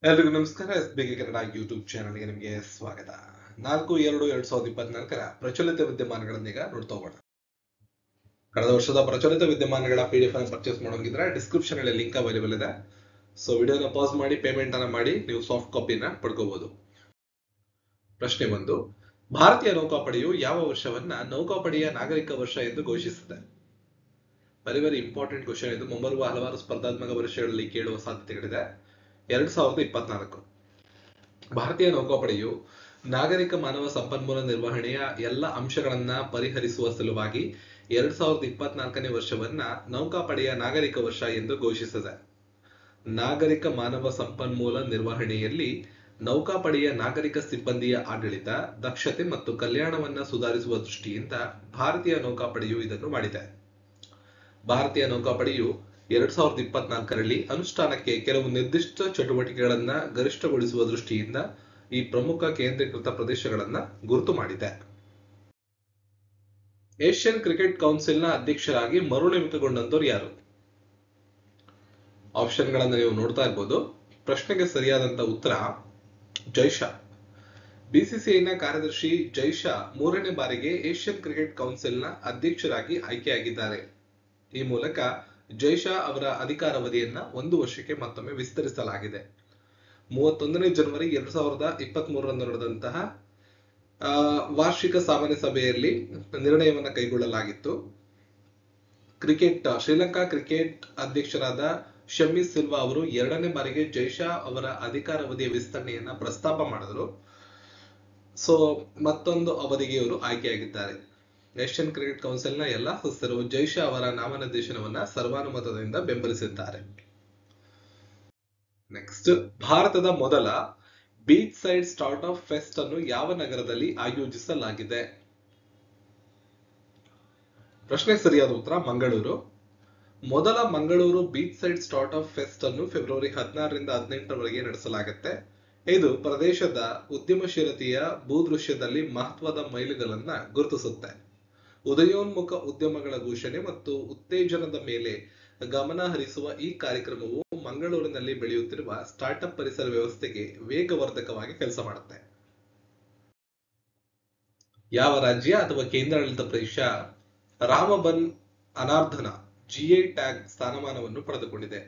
ಎಲ್ರಿಗೂ ನಮಸ್ಕಾರ ಎಸ್ ಬಿಗೆ ಕನ್ನಡ ಯೂಟ್ಯೂಬ್ ಚಾನಲ್ಗೆ ನಿಮಗೆ ಸ್ವಾಗತ ನಾಲ್ಕು ಎರಡು ಎರಡ್ ಸಾವಿರದ ಇಪ್ಪತ್ನಾಲ್ಕರ ಪ್ರಚಲಿತ ವಿದ್ಯಮಾನಗಳನ್ನೀಗ ನೋಡ್ತಾ ಹೋಗೋಣ ಕಳೆದ ವರ್ಷದ ಪ್ರಚಲಿತ ವಿದ್ಯಮಾನಗಳ ಪಿ ಡಿ ಎಫ್ ಅನ್ನು ಪರ್ಚೇಸ್ ಮಾಡೋಂಗಿದ್ರೆ ಡಿಸ್ಕ್ರಿಪ್ಷನ್ ಅಲ್ಲಿ ಲಿಂಕ್ ಅವೈಲೇಬಲ್ ಇದೆ ಸೊ ವಿಡಿಯೋನ ಪಾಸ್ ಮಾಡಿ ಪೇಮೆಂಟ್ ಅನ್ನ ಮಾಡಿ ನೀವು ಸಾಫ್ಟ್ ಕಾಪಿನ ಪಡ್ಕೋಬಹುದು ಪ್ರಶ್ನೆ ಒಂದು ಭಾರತೀಯ ನೌಕಾಪಡೆಯು ಯಾವ ವರ್ಷವನ್ನ ನೌಕಾಪಡೆಯ ನಾಗರಿಕ ವರ್ಷ ಎಂದು ಘೋಷಿಸಿದೆ ವೆರಿ ವೆರಿ ಇಂಪಾರ್ಟೆಂಟ್ ಕ್ವಶನ್ ಇದು ಮುಂಬರುವ ಹಲವಾರು ಸ್ಪರ್ಧಾತ್ಮಕ ಪರೀಕ್ಷೆಗಳಲ್ಲಿ ಕೇಳುವ ಸಾಧ್ಯತೆಗಳಿದೆ ಎರಡ್ ಸಾವಿರದ ಇಪ್ಪತ್ನಾಲ್ಕು ಭಾರತೀಯ ನೌಕಾಪಡೆಯು ನಾಗರಿಕ ಮಾನವ ಸಂಪನ್ಮೂಲ ನಿರ್ವಹಣೆಯ ಎಲ್ಲ ಅಂಶಗಳನ್ನ ಪರಿಹರಿಸುವ ಸಲುವಾಗಿ ಎರಡ್ ಸಾವಿರದ ಇಪ್ಪತ್ನಾಲ್ಕನೇ ವರ್ಷವನ್ನ ನೌಕಾಪಡೆಯ ನಾಗರಿಕ ವರ್ಷ ಎಂದು ಘೋಷಿಸಿದೆ ನಾಗರಿಕ ಮಾನವ ಸಂಪನ್ಮೂಲ ನಿರ್ವಹಣೆಯಲ್ಲಿ ನೌಕಾಪಡೆಯ ನಾಗರಿಕ ಸಿಬ್ಬಂದಿಯ ಆಡಳಿತ ದಕ್ಷತೆ ಮತ್ತು ಕಲ್ಯಾಣವನ್ನ ಸುಧಾರಿಸುವ ದೃಷ್ಟಿಯಿಂದ ಭಾರತೀಯ ನೌಕಾಪಡೆಯು ಇದನ್ನು ಮಾಡಿದೆ ಭಾರತೀಯ ನೌಕಾಪಡೆಯು ಎರಡ್ ಸಾವಿರದ ಇಪ್ಪತ್ನಾಲ್ಕರಲ್ಲಿ ಅನುಷ್ಠಾನಕ್ಕೆ ಕೆಲವು ನಿರ್ದಿಷ್ಟ ಚಟುವಟಿಕೆಗಳನ್ನ ಗರಿಷ್ಠಗೊಳಿಸುವ ದೃಷ್ಟಿಯಿಂದ ಈ ಪ್ರಮುಖ ಕೇಂದ್ರೀಕೃತ ಪ್ರದೇಶಗಳನ್ನ ಗುರುತು ಮಾಡಿದೆ ಏಷ್ಯನ್ ಕ್ರಿಕೆಟ್ ಕೌನ್ಸಿಲ್ನ ಅಧ್ಯಕ್ಷರಾಗಿ ಮರುನೇಮಕಗೊಂಡಂತವ್ರು ಯಾರು ಆಪ್ಷನ್ಗಳನ್ನ ನೀವು ನೋಡ್ತಾ ಇರ್ಬೋದು ಪ್ರಶ್ನೆಗೆ ಸರಿಯಾದಂತ ಉತ್ತರ ಜೈಶಾ ಬಿಸಿಸಿಐನ ಕಾರ್ಯದರ್ಶಿ ಜೈಶಾ ಮೂರನೇ ಬಾರಿಗೆ ಏಷ್ಯನ್ ಕ್ರಿಕೆಟ್ ಕೌನ್ಸಿಲ್ನ ಅಧ್ಯಕ್ಷರಾಗಿ ಆಯ್ಕೆಯಾಗಿದ್ದಾರೆ ಈ ಮೂಲಕ ಜೈಶಾ ಅವರ ಅಧಿಕಾರಾವಧಿಯನ್ನ ಒಂದು ವರ್ಷಕ್ಕೆ ಮತ್ತೊಮ್ಮೆ ವಿಸ್ತರಿಸಲಾಗಿದೆ ಮೂವತ್ತೊಂದನೇ ಜನವರಿ ಎರಡ್ ಸಾವಿರದ ಇಪ್ಪತ್ತ್ ಮೂರರಂದು ನಡೆದಂತಹ ಆ, ವಾರ್ಷಿಕ ಸಾಮಾನ್ಯ ಸಭೆಯಲ್ಲಿ ನಿರ್ಣಯವನ್ನ ಕೈಗೊಳ್ಳಲಾಗಿತ್ತು ಕ್ರಿಕೆಟ್ ಶ್ರೀಲಂಕಾ ಕ್ರಿಕೆಟ್ ಅಧ್ಯಕ್ಷರಾದ ಶಮಿ ಸಿಲ್ವಾ ಅವರು ಎರಡನೇ ಬಾರಿಗೆ ಜೈಶಾ ಅವರ ಅಧಿಕಾರಾವಧಿಯ ವಿಸ್ತರಣೆಯನ್ನ ಪ್ರಸ್ತಾಪ ಮಾಡಿದ್ರು ಸೊ ಮತ್ತೊಂದು ಅವಧಿಗೆ ಇವರು ಆಯ್ಕೆಯಾಗಿದ್ದಾರೆ ಏಷ್ಯನ್ ಕ್ರಿಕೆಟ್ ಕೌನ್ಸಿಲ್ನ ಎಲ್ಲಾ ಸದಸ್ಯರು ಜೈಶಾ ಅವರ ನಾಮನಿರ್ದೇಶನವನ್ನ ಸರ್ವಾನುಮತದಿಂದ ಬೆಂಬಲಿಸಿದ್ದಾರೆ ನೆಕ್ಸ್ಟ್ ಭಾರತದ ಮೊದಲ beach side start up fest ಅನ್ನು ಯಾವ ನಗರದಲ್ಲಿ ಆಯೋಜಿಸಲಾಗಿದೆ ಪ್ರಶ್ನೆ ಸರಿಯಾದ ಉತ್ತರ ಮಂಗಳೂರು ಮೊದಲ Mangaluru beach side start up fest ಅನ್ನು ಫೆಬ್ರವರಿ ಹದಿನಾರರಿಂದ ಹದಿನೆಂಟರವರೆಗೆ ನಡೆಸಲಾಗುತ್ತೆ ಇದು ಪ್ರದೇಶದ ಉದ್ಯಮಶೀಲತೆಯ ಭೂದೃಶ್ಯದಲ್ಲಿ ಮಹತ್ವದ ಮೈಲುಗಲ್ಲನ್ನ ಗುರುತಿಸುತ್ತೆ ಉದಯೋನ್ಮುಖ ಉದ್ಯಮಗಳ ಘೋಷಣೆ ಮತ್ತು ಉತ್ತೇಜನದ ಮೇಲೆ ಗಮನ ಹರಿಸುವ ಈ ಕಾರ್ಯಕ್ರಮವು ಮಂಗಳೂರಿನಲ್ಲಿ ಬೆಳೆಯುತ್ತಿರುವ ಸ್ಟಾರ್ಟ್ಅಪ್ ಪರಿಸರ ವ್ಯವಸ್ಥೆಗೆ ವೇಗವರ್ಧಕವಾಗಿ ಕೆಲಸ ಮಾಡುತ್ತೆ ಯಾವ ರಾಜ್ಯ ಅಥವಾ ಕೇಂದ್ರಾಡಳಿತ ಪ್ರದೇಶ ರಾಮಬನ್ ಅನಾರ್ಧನ ಜಿಐ ಟ್ಯಾಗ್ ಸ್ಥಾನಮಾನವನ್ನು ಪಡೆದುಕೊಂಡಿದೆ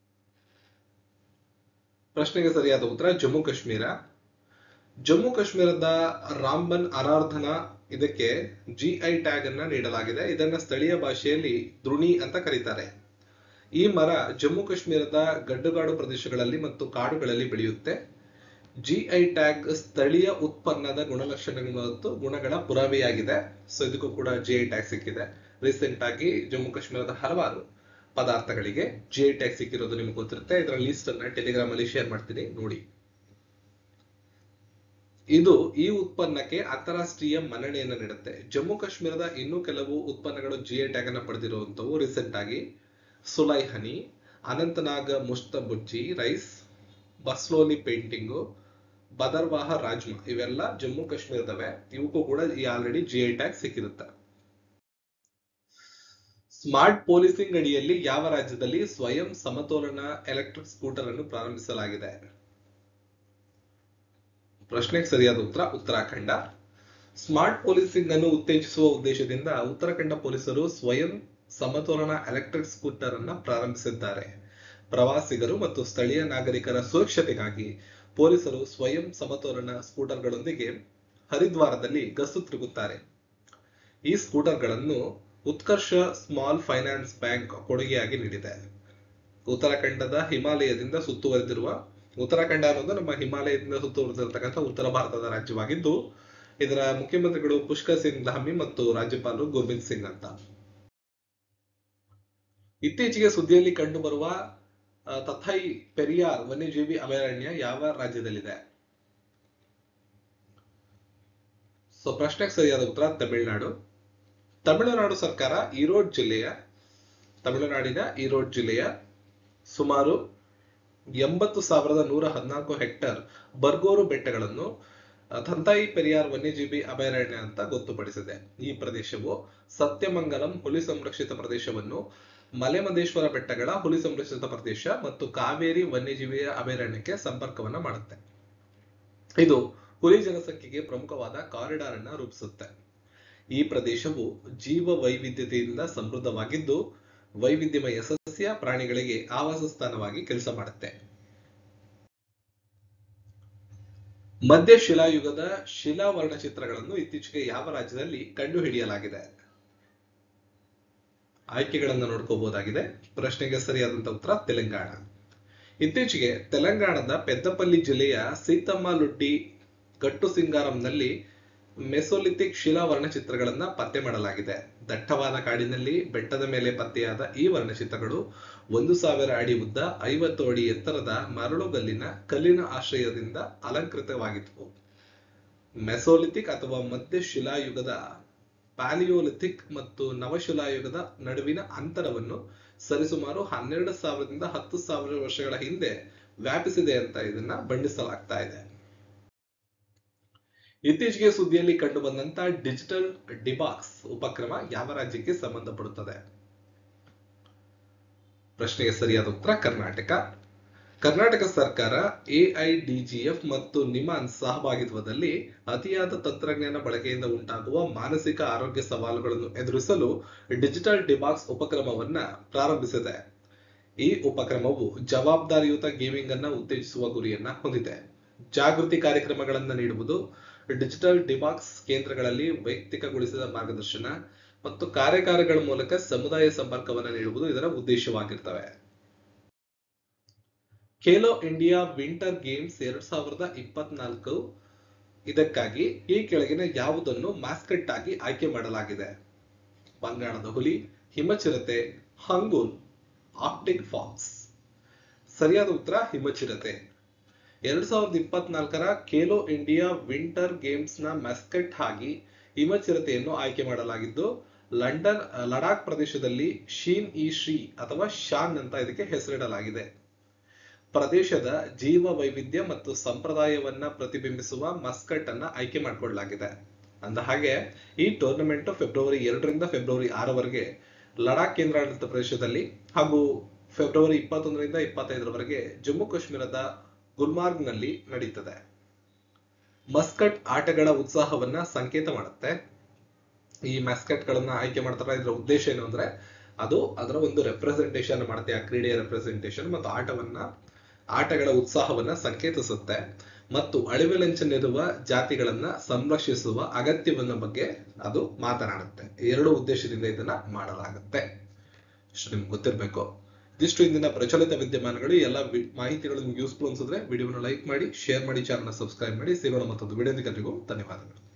ಪ್ರಶ್ನೆಗೆ ಸರಿಯಾದ ಉತ್ತರ ಜಮ್ಮು ಕಾಶ್ಮೀರ ಜಮ್ಮು ಕಾಶ್ಮೀರದ ರಾಂಬನ್ ಅನಾರ್ಧನ ಇದಕ್ಕೆ ಜಿಐ ಟ್ಯಾಗ್ ಅನ್ನ ನೀಡಲಾಗಿದೆ ಇದನ್ನ ಸ್ಥಳೀಯ ಭಾಷೆಯಲ್ಲಿ ದೃಣಿ ಅಂತ ಕರೀತಾರೆ ಈ ಮರ ಜಮ್ಮು ಕಾಶ್ಮೀರದ ಗಡ್ಡುಗಾಡು ಪ್ರದೇಶಗಳಲ್ಲಿ ಮತ್ತು ಕಾಡುಗಳಲ್ಲಿ ಬೆಳೆಯುತ್ತೆ ಜಿಐ ಟ್ಯಾಗ್ ಸ್ಥಳೀಯ ಉತ್ಪನ್ನದ ಗುಣಲಕ್ಷಣಗಳು ಮತ್ತು ಗುಣಗಳ ಪುರಾವೆಯಾಗಿದೆ ಸೊ ಇದಕ್ಕೂ ಕೂಡ ಜಿಐ ಟ್ಯಾಗ್ ಸಿಕ್ಕಿದೆ ರೀಸೆಂಟ್ ಆಗಿ ಜಮ್ಮು ಕಾಶ್ಮೀರದ ಹಲವಾರು ಪದಾರ್ಥಗಳಿಗೆ ಜಿಐ ಟ್ಯಾಗ್ ಸಿಕ್ಕಿರೋದು ನಿಮ್ಗೆ ಗೊತ್ತಿರುತ್ತೆ ಇದರ ಲೀಸ್ಟ್ ಅನ್ನ ಟೆಲಿಗ್ರಾಮ್ ಅಲ್ಲಿ ಶೇರ್ ಮಾಡ್ತೀನಿ ನೋಡಿ ಇದು ಈ ಉತ್ಪನ್ನಕ್ಕೆ ಅಂತಾರಾಷ್ಟ್ರೀಯ ಮನ್ನಣೆಯನ್ನು ನೀಡುತ್ತೆ ಜಮ್ಮು ಕಾಶ್ಮೀರದ ಇನ್ನೂ ಕೆಲವು ಉತ್ಪನ್ನಗಳು ಜಿಐ ಟ್ಯಾಗ್ ಅನ್ನ ಪಡೆದಿರುವಂತವು ರೀಸೆಂಟ್ ಆಗಿ Sulai honey Anantnag Mushkbudji rice Basohli painting Bhaderwah rajma ಇವೆಲ್ಲ ಜಮ್ಮು ಕಾಶ್ಮೀರದವೆ ಇವಕ್ಕೂ ಕೂಡ ಈ ಆಲ್ರೆಡಿ ಜಿಐ ಟ್ಯಾಗ್ ಸಿಕ್ಕಿರುತ್ತೆ ಸ್ಮಾರ್ಟ್ ಪೊಲೀಸಿಂಗ್ ಅಡಿಯಲ್ಲಿ ಯಾವ ರಾಜ್ಯದಲ್ಲಿ ಸ್ವಯಂ ಸಮತೋಲನ ಎಲೆಕ್ಟ್ರಿಕ್ ಸ್ಕೂಟರ್ ಅನ್ನು ಪ್ರಾರಂಭಿಸಲಾಗಿದೆ ಪ್ರಶ್ನೆಗೆ ಸರಿಯಾದ ಉತ್ತರ ಉತ್ತರಾಖಂಡ ಸ್ಮಾರ್ಟ್ ಪೊಲೀಸಿಂಗ್ ಅನ್ನು ಉತ್ತೇಜಿಸುವ ಉದ್ದೇಶದಿಂದ ಉತ್ತರಾಖಂಡ ಪೊಲೀಸರು ಸ್ವಯಂ ಸಮತೋಲನ ಎಲೆಕ್ಟ್ರಿಕ್ ಸ್ಕೂಟರ್ ಅನ್ನ ಪ್ರಾರಂಭಿಸಿದ್ದಾರೆ ಪ್ರವಾಸಿಗರು ಮತ್ತು ಸ್ಥಳೀಯ ನಾಗರಿಕರ ಸುರಕ್ಷತೆಗಾಗಿ ಪೊಲೀಸರು ಸ್ವಯಂ ಸಮತೋಲನ ಸ್ಕೂಟರ್ಗಳೊಂದಿಗೆ ಹರಿದ್ವಾರದಲ್ಲಿ ಗಸ್ತು ತಿರುಗುತ್ತಾರೆ ಈ ಸ್ಕೂಟರ್ಗಳನ್ನು ಉತ್ಕರ್ಷ ಸ್ಮಾಲ್ ಫೈನಾನ್ಸ್ ಬ್ಯಾಂಕ್ ಕೊಡುಗೆಯಾಗಿ ನೀಡಿದೆ ಉತ್ತರಾಖಂಡದ ಹಿಮಾಲಯದಿಂದ ಸುತ್ತುವರೆದಿರುವ ಉತ್ತರಾಖಂಡ ಅನ್ನೋದು ನಮ್ಮ ಹಿಮಾಲಯದಿಂದ ಸುತ್ತುವರೆದಿರತಕ್ಕಂಥ ಉತ್ತರ ಭಾರತದ ರಾಜ್ಯವಾಗಿದ್ದು ಇದರ ಮುಖ್ಯಮಂತ್ರಿಗಳು ಪುಷ್ಕರ್ ಸಿಂಗ್ ಧಾಮಿ ಮತ್ತು ರಾಜ್ಯಪಾಲರು ಗೋವಿಂದ್ ಸಿಂಗ್ ಅಂತ ಇತ್ತೀಚೆಗೆ ಸುದ್ದಿಯಲ್ಲಿ ಕಂಡುಬರುವ ಆ, ತಥೈ ಪೆರಿಯಾರ್ ವನ್ಯಜೀವಿ ಅಭಯಾರಣ್ಯ ಯಾವ ರಾಜ್ಯದಲ್ಲಿದೆ ಸೊ ಪ್ರಶ್ನೆಗೆ ಸರಿಯಾದ ಉತ್ತರ ತಮಿಳುನಾಡು ತಮಿಳುನಾಡು ಸರ್ಕಾರ ಈರೋಡ್ ಜಿಲ್ಲೆಯ ತಮಿಳುನಾಡಿನ ಈರೋಡ್ ಜಿಲ್ಲೆಯ ಸುಮಾರು ಎಂಬತ್ತು ಸಾವಿರದ ನೂರ ಹದಿನಾಲ್ಕು ಹೆಕ್ಟರ್ ಬರ್ಗೋರು ಬೆಟ್ಟಗಳನ್ನು ಆ, ಥಂತಾಯಿ ಪೆರಿಯಾರ್ ವನ್ಯಜೀವಿ ಅಭಯಾರಣ್ಯ ಅಂತ ಗೊತ್ತುಪಡಿಸಿದೆ ಈ ಪ್ರದೇಶವು ಸತ್ಯಮಂಗಲಂ ಹುಲಿ ಸಂರಕ್ಷಿತ ಪ್ರದೇಶವನ್ನು ಮಲೆಮಹದೇಶ್ವರ ಬೆಟ್ಟಗಳ ಹುಲಿ ಸಂರಕ್ಷಿತ ಪ್ರದೇಶ ಮತ್ತು ಕಾವೇರಿ ವನ್ಯಜೀವಿಯ ಅಭಯಾರಣ್ಯಕ್ಕೆ ಸಂಪರ್ಕವನ್ನ ಮಾಡುತ್ತೆ ಇದು ಹುಲಿ ಜನಸಂಖ್ಯೆಗೆ ಪ್ರಮುಖವಾದ ಕಾರಿಡಾರ್ ಅನ್ನ ರೂಪಿಸುತ್ತೆ ಈ ಪ್ರದೇಶವು ಜೀವ ವೈವಿಧ್ಯತೆಯಿಂದ ಸಮೃದ್ಧವಾಗಿದ್ದು ವೈವಿಧ್ಯಮಯ ಸಸ್ಯ ಪ್ರಾಣಿಗಳಿಗೆ ಆವಾಸ ಸ್ಥಾನವಾಗಿ ಕೆಲಸ ಮಾಡುತ್ತೆ ಮಧ್ಯ ಶಿಲಾಯುಗದ ಶಿಲಾ ವರ್ಣಚಿತ್ರಗಳನ್ನು ಇತ್ತೀಚೆಗೆ ಯಾವ ರಾಜ್ಯದಲ್ಲಿ ಕಂಡುಹಿಡಿಯಲಾಗಿದೆ ಆಯ್ಕೆಗಳನ್ನು ನೋಡ್ಕೋಬಹುದಾಗಿದೆ ಪ್ರಶ್ನೆಗೆ ಸರಿಯಾದಂತ ಉತ್ತರ ತೆಲಂಗಾಣ ಇತ್ತೀಚೆಗೆ ತೆಲಂಗಾಣದ ಪೆದ್ದಪಲ್ಲಿ ಜಿಲ್ಲೆಯ ಸೀತಮ್ಮಲುಡ್ಡಿ ಗಟ್ಟು ಸಿಂಗಾರಂನಲ್ಲಿ ಮೆಸೋಲಿಥಿಕ್ ಶಿಲಾ ವರ್ಣಚಿತ್ರಗಳನ್ನ ಪತ್ತೆ ಮಾಡಲಾಗಿದೆ ದಟ್ಟವಾದ ಕಾಡಿನಲ್ಲಿ ಬೆಟ್ಟದ ಮೇಲೆ ಪತ್ತೆಯಾದ ಈ ವರ್ಣಚಿತ್ರಗಳು ಒಂದು ಸಾವಿರ ಅಡಿ ಉದ್ದ ಐವತ್ತು ಅಡಿ ಎತ್ತರದ ಮರಳುಗಲ್ಲಿನ ಕಲ್ಲಿನ ಆಶ್ರಯದಿಂದ ಅಲಂಕೃತವಾಗಿದ್ದವು ಮೆಸೋಲಿಥಿಕ್ ಅಥವಾ ಮಧ್ಯ ಶಿಲಾಯುಗದ ಪ್ಯಾಲಿಯೋಲಿಥಿಕ್ ಮತ್ತು ನವಶಿಲಾಯುಗದ ನಡುವಿನ ಅಂತರವನ್ನು ಸರಿಸುಮಾರು ಹನ್ನೆರಡು ಸಾವಿರದಿಂದ ಹತ್ತು ಸಾವಿರ ವರ್ಷಗಳ ಹಿಂದೆ ವ್ಯಾಪಿಸಿದೆ ಅಂತ ಇದನ್ನ ಬಣ್ಣಿಸಲಾಗ್ತಾ ಇದೆ ಇತ್ತೀಚೆಗೆ ಸುದ್ದಿಯಲ್ಲಿ ಕಂಡು ಬಂದಂತ ಡಿಜಿಟಲ್ ಡಿಬಾಕ್ಸ್ ಉಪಕ್ರಮ ಯಾವ ರಾಜ್ಯಕ್ಕೆ ಸಂಬಂಧಪಡುತ್ತದೆ ಪ್ರಶ್ನೆಗೆ ಸರಿಯಾದ ಉತ್ತರ ಕರ್ನಾಟಕ ಕರ್ನಾಟಕ ಸರ್ಕಾರ ಎಐಡಿಜಿಎಫ್ ಮತ್ತು ನಿಮಾನ್ ಸಹಭಾಗಿತ್ವದಲ್ಲಿ ಅತಿಯಾದ ತಂತ್ರಜ್ಞಾನ ಬಳಕೆಯಿಂದ ಉಂಟಾಗುವ ಮಾನಸಿಕ ಆರೋಗ್ಯ ಸವಾಲುಗಳನ್ನು ಎದುರಿಸಲು ಡಿಜಿಟಲ್ ಡಿಬಾಕ್ಸ್ ಉಪಕ್ರಮವನ್ನ ಪ್ರಾರಂಭಿಸಿದೆ ಈ ಉಪಕ್ರಮವು ಜವಾಬ್ದಾರಿಯುತ ಗೇಮಿಂಗ್ ಅನ್ನ ಉತ್ತೇಜಿಸುವ ಗುರಿಯನ್ನ ಹೊಂದಿದೆ ಜಾಗೃತಿ ಕಾರ್ಯಕ್ರಮಗಳನ್ನು ನೀಡುವುದು ಡಿಜಿಟಲ್ ಡಿಬಾಕ್ಸ್ ಕೇಂದ್ರಗಳಲ್ಲಿ ವೈಯಕ್ತಿಕಗೊಳಿಸಿದ ಮಾರ್ಗದರ್ಶನ ಮತ್ತು ಕಾರ್ಯಕಾರಗಳ ಮೂಲಕ ಸಮುದಾಯ ಸಂಪರ್ಕವನ್ನು ನೀಡುವುದು ಇದರ ಉದ್ದೇಶವಾಗಿರ್ತವೆ ಖೇಲೋ ಇಂಡಿಯಾ ವಿಂಟರ್ ಗೇಮ್ಸ್ ಎರಡ್ ಸಾವಿರದ ಇಪ್ಪತ್ನಾಲ್ಕು ಇದಕ್ಕಾಗಿ ಈ ಕೆಳಗಿನ ಯಾವುದನ್ನು ಮಾಸ್ಕಟ್ ಆಗಿ ಆಯ್ಕೆ ಮಾಡಲಾಗಿದೆ ಬಂಗಾಳದ ಹುಲಿ ಹಿಮಚಿರತೆ ಹಂಗೂನ್ ಆಪ್ಟಿಕ್ ಫಾಕ್ಸ್ ಸರಿಯಾದ ಉತ್ತರ ಹಿಮಚಿರತೆ ಎರಡ್ ಸಾವಿರದ ಇಪ್ಪತ್ನಾಲ್ಕರ ಖೇಲೋ ಇಂಡಿಯಾ ವಿಂಟರ್ ಗೇಮ್ಸ್ ನ ಮ್ಯಾಸ್ಕಟ್ ಆಗಿ ಹಿಮಚಿರತೆಯನ್ನು ಆಯ್ಕೆ ಮಾಡಲಾಗಿದ್ದು ಲಂಡನ್ ಲಡಾಖ್ ಪ್ರದೇಶದಲ್ಲಿ ಶೀನ್ ಇ ಶ್ರೀ ಅಥವಾ ಶಾನ್ ಅಂತ ಇದಕ್ಕೆ ಹೆಸರಿಡಲಾಗಿದೆ ಪ್ರದೇಶದ ಜೀವ ವೈವಿಧ್ಯ ಮತ್ತು ಸಂಪ್ರದಾಯವನ್ನ ಪ್ರತಿಬಿಂಬಿಸುವ ಮಸ್ಕಟ್ ಅನ್ನ ಆಯ್ಕೆ ಮಾಡಿಕೊಳ್ಳಲಾಗಿದೆ ಅಂದ ಹಾಗೆ ಈ ಟೂರ್ನಮೆಂಟ್ ಫೆಬ್ರವರಿ ಎರಡರಿಂದ ಫೆಬ್ರವರಿ ಆರವರೆಗೆ ಲಡಾಖ್ ಕೇಂದ್ರಾಡಳಿತ ಪ್ರದೇಶದಲ್ಲಿ ಹಾಗೂ ಫೆಬ್ರವರಿ ಇಪ್ಪತ್ತೊಂದರಿಂದ ಇಪ್ಪತ್ತೈದರವರೆಗೆ ಜಮ್ಮು ಕಾಶ್ಮೀರದ ಗುಲ್ಮಾರ್ಗ್ ನಲ್ಲಿ ನಡೀತದೆ ಮಸ್ಕಟ್ ಆಟಗಳ ಉತ್ಸಾಹವನ್ನ ಸಂಕೇತ ಮಾಡುತ್ತೆ ಈ ಮ್ಯಾಸ್ಕಟ್ ಗಳನ್ನ ಆಯ್ಕೆ ಮಾಡ್ತಾರೆ ಇದರ ಉದ್ದೇಶ ಏನು ಅಂದ್ರೆ ಅದು ಅದರ ಒಂದು ರೆಪ್ರೆಸೆಂಟೇಷನ್ ಮಾಡುತ್ತೆ ಆ ಕ್ರೀಡೆಯ ರೆಪ್ರೆಸೆಂಟೇಷನ್ ಮತ್ತು ಆಟವನ್ನ ಆಟಗಳ ಉತ್ಸಾಹವನ್ನ ಸಂಕೇತಿಸುತ್ತೆ ಮತ್ತು ಅಳಿವೆಲಂಚನಿರುವ ಜಾತಿಗಳನ್ನ ಸಂರಕ್ಷಿಸುವ ಅಗತ್ಯವನ್ನ ಬಗ್ಗೆ ಅದು ಮಾತನಾಡುತ್ತೆ ಎರಡು ಉದ್ದೇಶದಿಂದ ಇದನ್ನ ಮಾಡಲಾಗುತ್ತೆ ಇಷ್ಟು ನಿಮ್ಗೆ ಗೊತ್ತಿರಬೇಕು ಇದಿಷ್ಟು ಇಂದಿನ ಪ್ರಚಲಿತ ವಿದ್ಯಮಾನಗಳು ಎಲ್ಲ ಮಾಹಿತಿಗಳು ನಿಮ್ಗೆ ಯೂಸ್ಫುಲ್ ಅನ್ಸಿದ್ರೆ ವಿಡಿಯೋನ ಲೈಕ್ ಮಾಡಿ ಶೇರ್ ಮಾಡಿ ಚಾನಲ್ ಸಬ್ಸ್ಕ್ರೈಬ್ ಮಾಡಿ ಸಿಗೋಣ ಮತ್ತೊಂದು ವಿಡಿಯೋದಿಗೆ ಧನ್ಯವಾದಗಳು